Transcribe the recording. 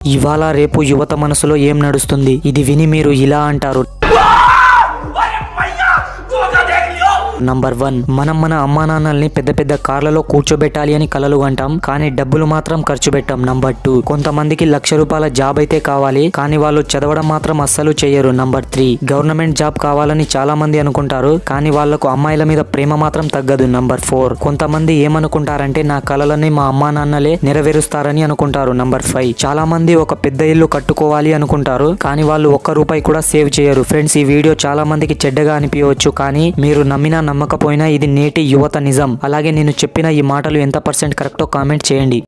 ఇవాళ రేపు యువత మనసులో ఏం నడుస్తుంది ఇది విని మీరు ఇలా అంటారు నంబర్ వన్ మనం మన అమ్మా నాన్నల్ని పెద్ద పెద్ద కార్లలో కూర్చోబెట్టాలి అని కలలు అంటాం కానీ డబ్బులు మాత్రం ఖర్చు పెట్టాం నంబర్ టూ కొంతమందికి లక్ష రూపాయల జాబ్ అయితే కావాలి కానీ వాళ్ళు చదవడం మాత్రం అస్సలు చేయరు నంబర్ త్రీ గవర్నమెంట్ జాబ్ కావాలని చాలా మంది అనుకుంటారు కానీ వాళ్లకు అమ్మాయిల మీద ప్రేమ మాత్రం తగ్గదు నంబర్ ఫోర్ కొంతమంది ఏమనుకుంటారంటే నా కలలని మా అమ్మా నాన్నలే నెరవేరుస్తారని అనుకుంటారు నంబర్ ఫైవ్ చాలా మంది ఒక పెద్ద ఇల్లు కట్టుకోవాలి అనుకుంటారు కానీ వాళ్ళు ఒక్క రూపాయి కూడా సేవ్ చేయరు ఫ్రెండ్స్ ఈ వీడియో చాలా మందికి చెడ్డగా అనిపించవచ్చు కానీ మీరు నమ్మినా నమ్మకపోయినా ఇది నేటి యువత నిజం అలాగే నేను చెప్పిన ఈ మాటలు ఎంత పర్సెంట్ కరెక్టో కామెంట్ చేయండి